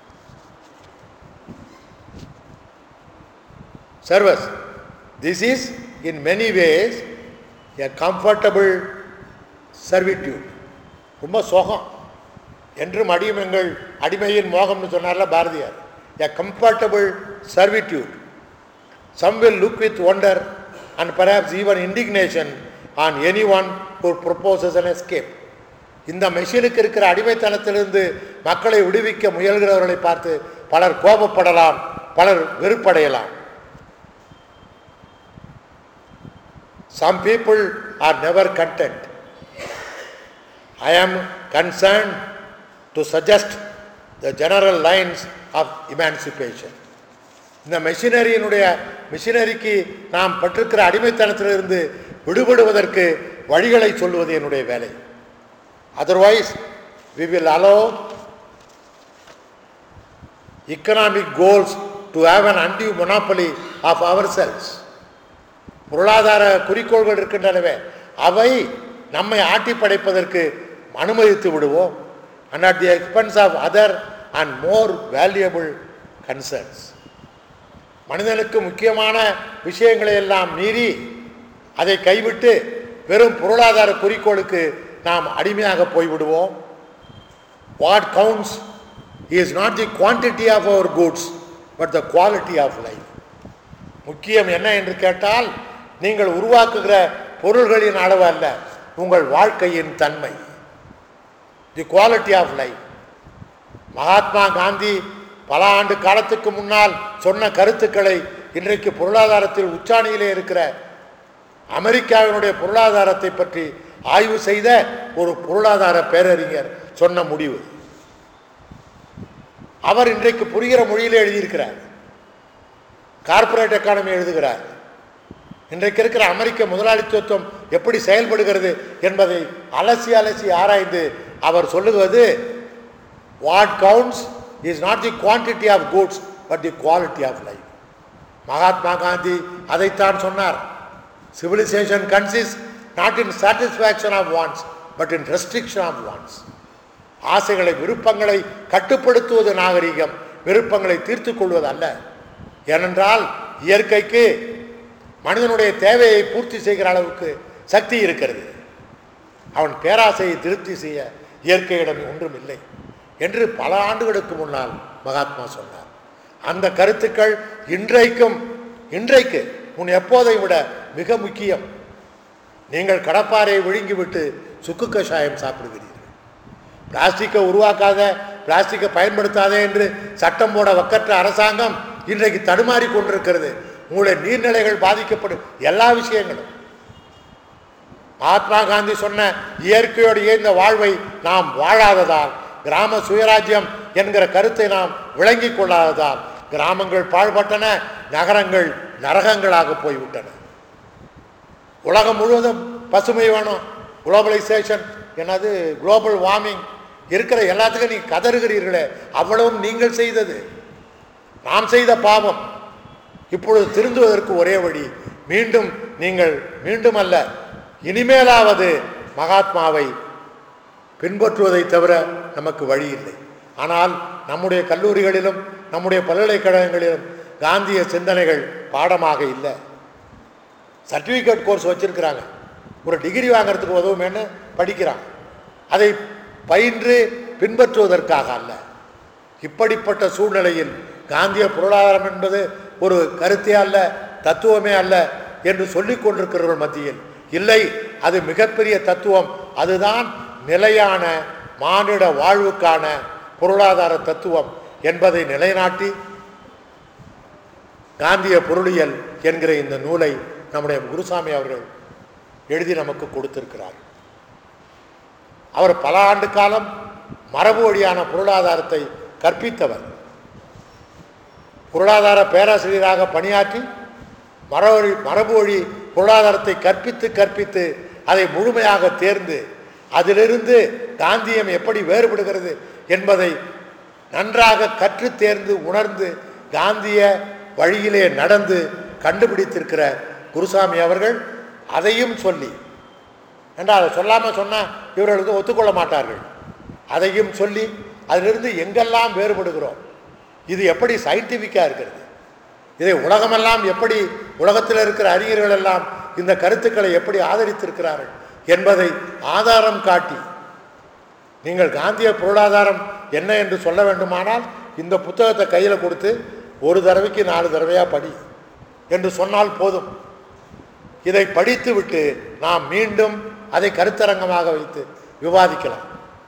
serves this is in many ways a comfortable servitude ரொம்ப சோகம் என்றும் அடிமைகள் அடிமையின் மோகம்னு சொன்னார்ல Bharathiyar a comfortable servitude Some will look with wonder and perhaps even indignation on anyone who proposes an escape. இந்த மெஷினுக்கு இருக்கிற அடிமைத்தனத்திலிருந்து மக்களை விடுவிக்க முயல்கிறவர்களை பார்த்து பலர் கோபப்படலாம் பலர் வெறுப்படையலாம் Some people are never content. I am concerned to suggest the general lines of emancipation. இந்த மெஷினரியினுடைய மிஷினரிக்கு நாம் பட்டிருக்கிற அடிமைத்தனத்திலிருந்து விடுபடுவதற்கு வழிகளை சொல்லுவது என்னுடைய வேலை otherwise we will allow economic goals to have an undue monopoly of ourselves பொருளாதார குறிக்கோள்கள் இருக்கின்றனவே அவை நம்மை ஆட்டி படைப்பதற்கு அனுமதித்து விடுவோம் and at the expense of other and more valuable concerns மனிதனுக்கு முக்கியமான விஷயங்களை எல்லாம் மீறி அதை கைவிட்டு வெறும் பொருளாதார குறிக்கோளுக்கு நாம் அடிமையாக போய்விடுவோம் what counts is not the quantity of our goods but the quality of life முக்கியம் என்ன என்று கேட்டால் நீங்கள் உருவாக்குகிற பொருள்களின் அளவு அல்ல உங்கள் வாழ்க்கையின் தன்மை the quality of life Mahatma Gandhi பல ஆண்டு காலத்துக்கு முன்னால் சொன்ன கருத்துக்களை இன்றைக்கு பொருளாதாரத்தில் உச்சாணியிலே இருக்கிற அமெரிக்காவினுடைய பொருளாதாரத்தை பற்றி ஆய்வு செய்த ஒரு பொருளாதார பேரறிஞர் சொன்ன முடிவு அவர் இன்றைக்கு புரிகிற மொழியிலே எழுதியிருக்கிறார் கார்ப்பரேட் எக்கானமி எழுதுகிறார் இன்றைக்கு இருக்கிற அமெரிக்க முதலாளித்துவம் எப்படி செயல்படுகிறது என்பதை அலசி அலசி ஆராய்ந்து அவர் சொல்லுவது what counts is not the quantity of goods but the quality of life Mahatma Gandhi அதைத்தான் சொன்னார் civilisation consists not in satisfaction of wants but in restriction of wants ஆசைகளை விருப்பங்களை கட்டுப்படுத்துவது நாகரிகம் விருப்பங்களை தீர்த்து கொள்வது அல்ல ஏனென்றால் இயற்கைக்கு மனிதனுடைய தேவையை பூர்த்தி செய்கிற அளவுக்கு சக்தி இருக்கிறது அவன் பேராசையை திருப்தி செய்ய இயற்கையிடம் ஒன்றும் இல்லை என்று பல ஆண்டுகளுக்கு முன்னால் மகாத்மா சொன்னார் அந்த கருத்துக்கள் இன்றைக்கும் இன்றைக்கு முன் எப்போதை விட மிக முக்கியம் நீங்கள் கடப்பாறையை விழுங்கிவிட்டு சுக்கு கஷாயம் சாப்பிடுகிறீர்கள் பிளாஸ்டிக்கை உருவாக்காத பிளாஸ்டிக்கை பயன்படுத்தாதே என்று சட்டம் போட வக்கற்ற அரசாங்கம் இன்றைக்கு தடுமாறி கொண்டிருக்கிறது உங்களுடைய நீர்நிலைகள் பாதிக்கப்படும் எல்லா விஷயங்களும் மகாத்மா காந்தி சொன்ன இயற்கையோடு இயந்த வாழ்வை நாம் வாழாததால் கிராம சுயராஜ்யம் என்கிற கருத்தை நாம் விளங்கிக் கொள்ளாததால் கிராமங்கள் பாழ்பட்டன நகரங்கள் நரகங்களாக போய்விட்டன உலகம் முழுவதும் பசுமை வேணும் குளோபலைசேஷன் என்னது குளோபல் வார்மிங் இருக்கிற எல்லாத்துக்கும் நீ கதறுகிறீர்களே அவ்வளவும் நீங்கள் செய்தது நாம் செய்த பாவம் இப்பொழுது திருந்துவதற்கு ஒரே வழி மீண்டும் நீங்கள் மீண்டும் அல்ல இனிமேலாவது மகாத்மாவை பின்பற்றுவதை தவிர நமக்கு வழி இல்லை ஆனால் நம்முடைய கல்லூரிகளிலும் நம்முடைய பல்கலைக்கழகங்களிலும் காந்திய சிந்தனைகள் பாடமாக இல்லை சர்டிஃபிகேட் கோர்ஸ் வச்சிருக்கிறாங்க ஒரு டிகிரி வாங்குறதுக்கு உதவுமேன்னு படிக்கிறான் அதை பயின்று பின்பற்றுவதற்காக அல்ல இப்படிப்பட்ட சூழ்நிலையில் காந்திய பொருளாதாரம் என்பது ஒரு கருத்தே அல்ல தத்துவமே அல்ல என்று சொல்லிக் கொண்டிருக்கிறவர்கள் மத்தியில் இல்லை அது மிகப்பெரிய தத்துவம் அதுதான் நிலையான மானிட வாழ்வுக்கான பொருளாதார தத்துவம் என்பதை நிலைநாட்டி காந்திய பொருளியல் என்கிற இந்த நூலை நம்முடைய குருசாமி அவர்கள் எழுதி நமக்கு கொடுத்திருக்கிறார் அவர் பல ஆண்டு காலம் மரபு வழியான பொருளாதாரத்தை கற்பித்தவர் பொருளாதார பேராசிரியராக பணியாற்றி மரபு மரபு வழி பொருளாதாரத்தை கற்பித்து கற்பித்து அதை முழுமையாக தேர்ந்து அதிலிருந்து காந்தியம் எப்படி வேறுபடுகிறது என்பதை நன்றாக கற்று தேர்ந்து உணர்ந்து காந்திய வழியிலே நடந்து கண்டுபிடித்திருக்கிற குருசாமி அவர்கள் அதையும் சொல்லி ஏண்டா அதை சொல்லாமல் சொன்னால் இவர்களுக்கு ஒத்துக்கொள்ள மாட்டார்கள் அதையும் சொல்லி அதிலிருந்து எங்கெல்லாம் வேறுபடுகிறோம் இது எப்படி சயின்டிஃபிக்காக இருக்கிறது இதை உலகமெல்லாம் எப்படி உலகத்தில் இருக்கிற அறிஞர்கள் எல்லாம் இந்த கருத்துக்களை எப்படி ஆதரித்திருக்கிறார்கள் என்பதை ஆதாரம் காட்டி நீங்கள் காந்திய பொருளாதாரம் என்ன என்று சொல்ல வேண்டுமானால் இந்த புத்தகத்தை கையில் கொடுத்து ஒரு தடவைக்கு நாலு தடவையாக படி என்று சொன்னால் போதும் இதை படித்துவிட்டு நாம் மீண்டும் அதை கருத்தரங்கமாக வைத்து விவாதிக்கலாம்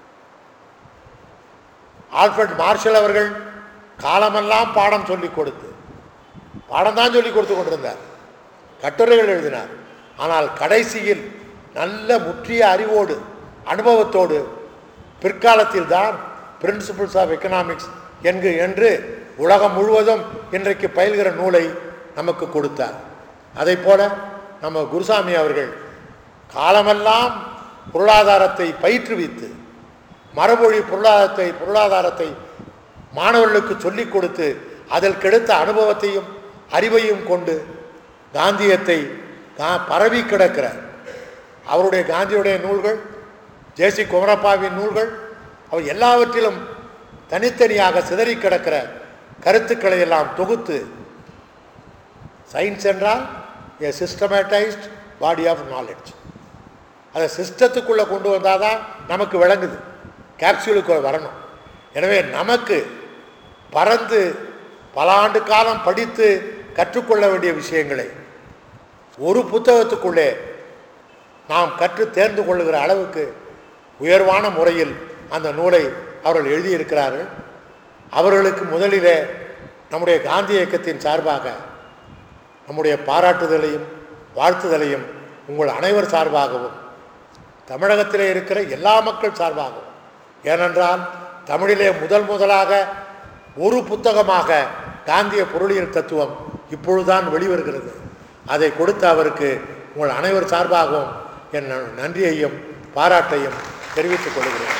ஆல்ஃபர்ட் மார்ஷல் அவர்கள் காலமெல்லாம் பாடம் சொல்லிக் கொடுத்து பாடம் தான் சொல்லிக் கொடுத்து கொண்டிருந்தார் கட்டுரைகள் எழுதினார் ஆனால் கடைசியில் நல்ல முற்றிய அறிவோடு அனுபவத்தோடு பிற்காலத்தில் தான் பிரின்சிபிள்ஸ் ஆஃப் எக்கனாமிக்ஸ் என்கு என்று உலகம் முழுவதும் இன்றைக்கு பயில்கிற நூலை நமக்கு கொடுத்தார் அதை போல நம்ம குருசாமி அவர்கள் காலமெல்லாம் பொருளாதாரத்தை பயிற்றுவித்து மரபொழி பொருளாதாரத்தை பொருளாதாரத்தை மாணவர்களுக்கு சொல்லிக் கொடுத்து அதில் கிடைத்த அனுபவத்தையும் அறிவையும் கொண்டு காந்தியத்தை கா- பரவி கிடக்கிற அவருடைய காந்தியுடைய நூல்கள் ஜேசி குமரப்பாவின் நூல்கள் அவர் எல்லாவற்றிலும் தனித்தனியாக சிதறி கிடக்கிற கருத்துக்களை எல்லாம் தொகுத்து சயின்ஸ் என்றால் ஏ சிஸ்டமேட்டைஸ்ட் பாடி ஆஃப் நாலேஜ் அதை சிஸ்டத்துக்குள்ளே கொண்டு வந்தால் தான் நமக்கு விளங்குது கேப்சூலுக்கு வரணும் எனவே நமக்கு பறந்து பல ஆண்டு காலம் படித்து கற்றுக்கொள்ள வேண்டிய விஷயங்களை ஒரு புத்தகத்துக்குள்ளே நாம் கற்று தேர்ந்து கொள்ளுகிற அளவுக்கு உயர்வான முறையில் அந்த நூலை அவர்கள் எழுதியிருக்கிறார்கள் அவர்களுக்கு முதலிலே நம்முடைய காந்தி இயக்கத்தின் சார்பாக நம்முடைய பாராட்டுதலையும் வாழ்த்துதலையும் உங்கள் அனைவர் சார்பாகவும் தமிழகத்திலே இருக்கிற எல்லா மக்கள் சார்பாகவும் ஏனென்றால் தமிழிலே முதல் முதலாக ஒரு புத்தகமாக காந்திய பொருளியல் தத்துவம் இப்பொழுதுதான் வெளிவருகிறது அதை கொடுத்த அவருக்கு உங்கள் அனைவர் சார்பாகவும் என் ந- நன்றியையும் பாராட்டையும் தெரிவித்துக் கொள்கிறேன்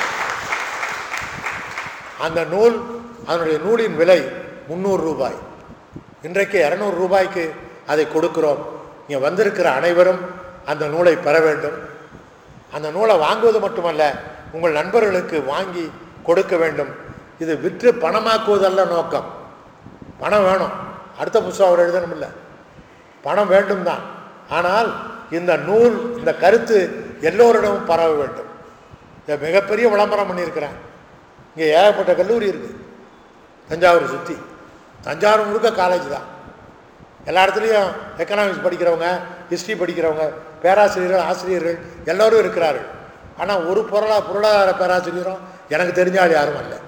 அந்த நூல் அதனுடைய நூலின் விலை முந்நூறு ரூபாய் இன்றைக்கு இரநூறு ரூபாய்க்கு அதை கொடுக்கிறோம் இங்கே வந்திருக்கிற அனைவரும் அந்த நூலை பெற வேண்டும் அந்த நூலை வாங்குவது மட்டுமல்ல உங்கள் நண்பர்களுக்கு வாங்கி கொடுக்க வேண்டும் இது விற்று பணமாக்குவதல்ல நோக்கம் பணம் வேணும் அடுத்த புதுசாக அவர் எழுதணுமில்ல பணம் வேண்டும் தான் ஆனால் இந்த நூல் இந்த கருத்து எல்லோரிடமும் பரவ வேண்டும் இதை மிகப்பெரிய விளம்பரம் பண்ணியிருக்கிறேன் இங்கே ஏகப்பட்ட கல்லூரி இருக்குது தஞ்சாவூர் சுற்றி தஞ்சாவூர் முழுக்க காலேஜ் தான் எல்லா இடத்துலையும் எக்கனாமிக்ஸ் படிக்கிறவங்க ஹிஸ்ட்ரி படிக்கிறவங்க பேராசிரியர்கள் ஆசிரியர்கள் எல்லோரும் இருக்கிறார்கள் ஆனால் ஒரு பொருளா பொருளாதார பேராசிரியரும் எனக்கு தெரிஞ்ச ஆள் யாரும் அல்ல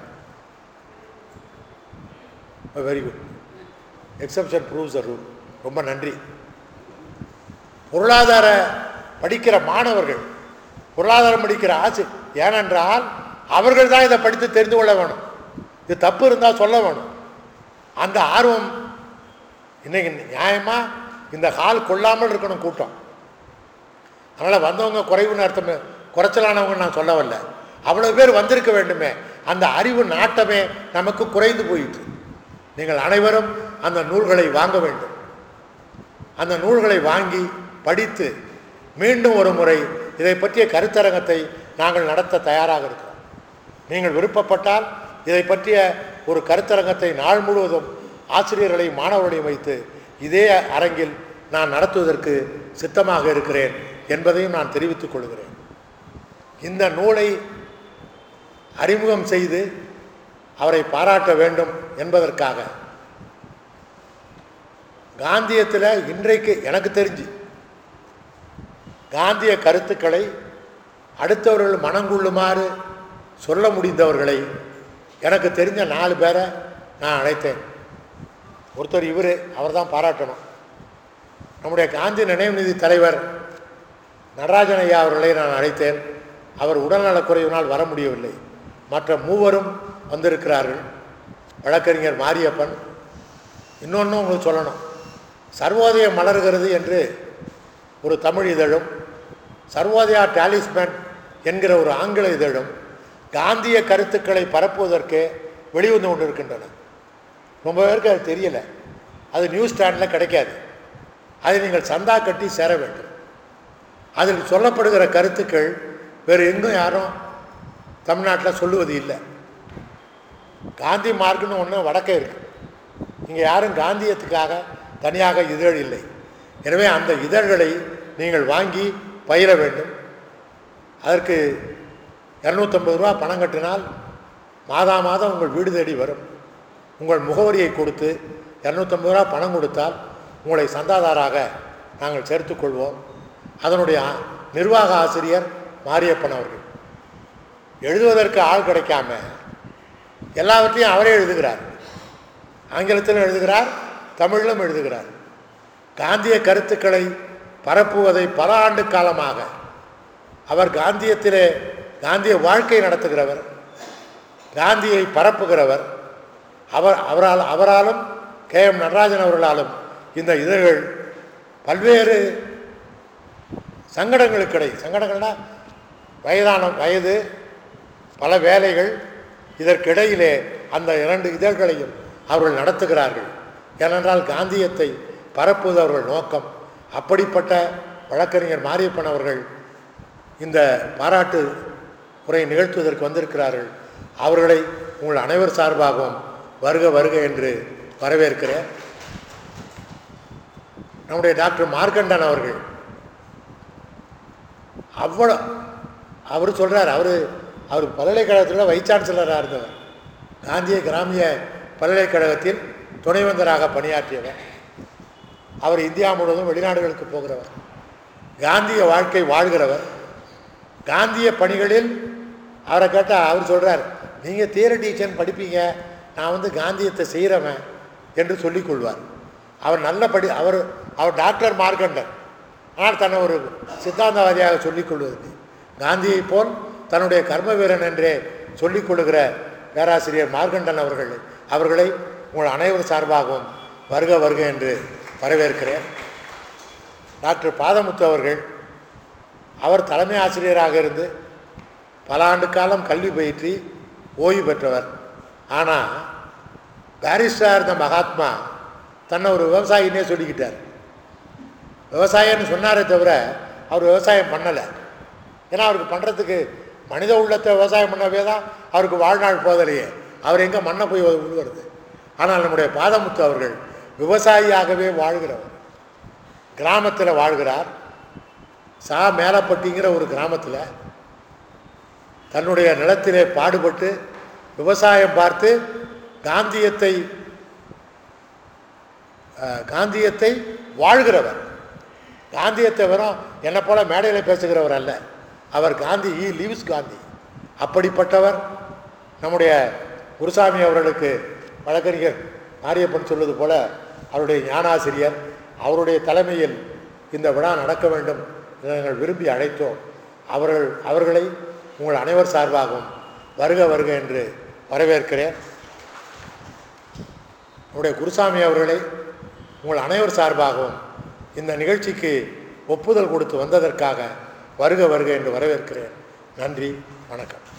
very good exception proves a rule ரொம்ப நன்றி பொருளாதார படிக்கிற மாணவர்கள் பொருளாதாரம் படிக்கிற ஆசை ஏனென்றால் அவர்கள் தான் இதை படித்து தெரிந்து கொள்ள வேணும் இது தப்பு இருந்தால் சொல்ல வேணும் அந்த ஆர்வம் இன்னைக்கு நியாயமாக இந்த ஹால் கொள்ளாமல் இருக்கணும் கூட்டம் அதனால் வந்தவங்க குறைவுன்னு அர்த்தம் குறைச்சலானவங்க நான் சொல்ல வரல அவ்வளோ பேர் வந்திருக்க வேண்டுமே அந்த அறிவு நாட்டமே நமக்கு குறைந்து போயிற்று நீங்கள் அனைவரும் அந்த நூல்களை வாங்க வேண்டும் அந்த நூல்களை வாங்கி படித்து மீண்டும் ஒரு முறை இதை பற்றிய கருத்தரங்கத்தை நாங்கள் நடத்த தயாராக இருக்கிறோம் நீங்கள் விருப்பப்பட்டால் இதை பற்றிய ஒரு கருத்தரங்கத்தை நாள் முழுவதும் ஆசிரியர்களையும் மாணவர்களையும் வைத்து இதே அரங்கில் நான் நடத்துவதற்கு சித்தமாக இருக்கிறேன் என்பதையும் நான் தெரிவித்துக் கொள்கிறேன் இந்த நூலை அறிமுகம் செய்து அவரை பாராட்ட வேண்டும் என்பதற்காக காந்தியத்தில் இன்றைக்கு எனக்கு தெரிஞ்சு காந்திய கருத்துக்களை அடுத்தவர்கள் மனங்கொள்ளுமாறு சொல்ல முடிந்தவர்களை எனக்கு தெரிஞ்ச நாலு பேரை நான் அழைத்தேன் ஒருத்தர் இவர் அவர் தான் பாராட்டணும் நம்முடைய காந்தி நினைவு நிதி தலைவர் நடராஜன் ஐயா அவர்களை நான் அழைத்தேன் அவர் உடல்நலக்குறைவினால் வர முடியவில்லை மற்ற மூவரும் வந்திருக்கிறார்கள் வழக்கறிஞர் மாரியப்பன் இன்னொன்று உங்களுக்கு சொல்லணும் சர்வோதயம் மலர்கிறது என்று ஒரு தமிழ் இதழும் சர்வோதயா டாலிஸ்மேன் என்கிற ஒரு ஆங்கில இதழும் காந்திய கருத்துக்களை பரப்புவதற்கு வெளிவந்து கொண்டிருக்கின்றன ரொம்ப பேருக்கு அது தெரியல அது நியூஸ் ஸ்டாண்டில் கிடைக்காது அதை நீங்கள் சந்தா கட்டி சேர வேண்டும் அதில் சொல்லப்படுகிற கருத்துக்கள் வேறு எங்கும் யாரும் தமிழ்நாட்டில் சொல்லுவது இல்லை காந்தி மார்க்குன்னு ஒன்று வடக்கே இருக்கு இங்கே யாரும் காந்தியத்துக்காக தனியாக இதழ் இல்லை எனவே அந்த இதழ்களை நீங்கள் வாங்கி பயிர வேண்டும் அதற்கு இரநூத்தம்பது ரூபா பணம் கட்டினால் மாதா மாதம் உங்கள் வீடு தேடி வரும் உங்கள் முகவரியை கொடுத்து இரநூத்தம்பது ரூபா பணம் கொடுத்தால் உங்களை சந்தாதாராக நாங்கள் சேர்த்துக்கொள்வோம் அதனுடைய ஆ- நிர்வாக ஆசிரியர் மாரியப்பன் அவர்கள் எழுதுவதற்கு ஆள் கிடைக்காம எல்லாவற்றையும் அவரே எழுதுகிறார் ஆங்கிலத்திலும் எழுதுகிறார் தமிழிலும் எழுதுகிறார் காந்திய கருத்துக்களை பரப்புவதை பல ஆண்டு காலமாக அவர் காந்தியத்திலே காந்திய வாழ்க்கை நடத்துகிறவர் காந்தியை பரப்புகிறவர் அவர் அவரால் அவராலும் கே எம் நடராஜன் அவர்களாலும் இந்த இதழ்கள் பல்வேறு சங்கடங்களுக்கிடை சங்கடங்கள்னா வயதான வயது பல வேலைகள் இதற்கிடையிலே அந்த இரண்டு இதழ்களையும் அவர்கள் நடத்துகிறார்கள் ஏனென்றால் காந்தியத்தை பரப்புவது அவர்கள் நோக்கம் அப்படிப்பட்ட வழக்கறிஞர் மாரியப்பன் அவர்கள் இந்த பாராட்டு உரை நிகழ்த்துவதற்கு வந்திருக்கிறார்கள் அவர்களை உங்கள் அனைவர் சார்பாகவும் வருக வருக என்று வரவேற்கிறேன் நம்முடைய டாக்டர் மார்க்கண்டன் அவர்கள் அவ்வளோ அவர் சொல்கிறார் அவர் அவர் பல்கலைக்கழகத்தில் வைஸ் சான்சலராக இருந்தவர் காந்திய கிராமிய பல்கலைக்கழகத்தில் துணைவேந்தராக பணியாற்றியவர் அவர் இந்தியா முழுவதும் வெளிநாடுகளுக்கு போகிறவர் காந்திய வாழ்க்கை வாழ்கிறவர் காந்திய பணிகளில் அவரை கேட்டால் அவர் சொல்கிறார் நீங்கள் தியரட்டிஷியன் படிப்பீங்க நான் வந்து காந்தியத்தை செய்கிறவன் என்று சொல்லிக் கொள்வார் அவர் நல்ல படி அவர் அவர் டாக்டர் மார்க்கண்டன் ஆனால் தன்னை ஒரு சித்தாந்தவாதியாக சொல்லிக் கொள்வதில்லை காந்தியைப் போல் தன்னுடைய கர்ம வீரன் என்றே சொல்லிக் கொள்ளுகிற பேராசிரியர் மார்க்கண்டன் அவர்கள் அவர்களை உங்கள் அனைவர் சார்பாகவும் வருக வருக என்று வரவேற்கிறேன் டாக்டர் பாதமுத்து அவர்கள் அவர் தலைமை ஆசிரியராக இருந்து பல ஆண்டு காலம் கல்வி பயிற்றி ஓய்வு பெற்றவர் ஆனால் பாரிஸ்டராக இருந்த மகாத்மா தன்னை ஒரு விவசாயினே சொல்லிக்கிட்டார் விவசாயம்னு சொன்னாரே தவிர அவர் விவசாயம் பண்ணலை ஏன்னா அவருக்கு பண்ணுறதுக்கு மனித உள்ளத்தை விவசாயம் பண்ணவே தான் அவருக்கு வாழ்நாள் போதலையே அவர் எங்கே மண்ணை போய் உழுவுறது ஆனால் நம்முடைய பாதமுத்து அவர்கள் விவசாயியாகவே வாழ்கிறவர் கிராமத்தில் வாழ்கிறார் சா மேலப்பட்டிங்கிற ஒரு கிராமத்தில் தன்னுடைய நிலத்திலே பாடுபட்டு விவசாயம் பார்த்து காந்தியத்தை அஹ், காந்தியத்தை வாழ்கிறவர் காந்தியத்தை வெறும் என்னை போல மேடையில் பேசுகிறவர் அல்ல அவர் காந்தி ஈ லீவ்ஸ் காந்தி அப்படிப்பட்டவர் நம்முடைய குருசாமி அவர்களுக்கு வழக்கறிஞர் மாரியப்பன் சொல்வது போல அவருடைய ஞானாசிரியர் அவருடைய தலைமையில் இந்த விழா நடக்க வேண்டும் என நாங்கள் விரும்பி அழைத்தோம் அவர்கள் அவர்களை உங்கள் அனைவர் சார்பாகவும் வருக வருக என்று வரவேற்கிறேன் நம்முடைய குருசாமி அவர்களை உங்கள் அனைவர் சார்பாகவும் இந்த நிகழ்ச்சிக்கு ஒப்புதல் கொடுத்து வந்ததற்காக வருக வருக என்று வரவேற்கிறேன் நன்றி வணக்கம்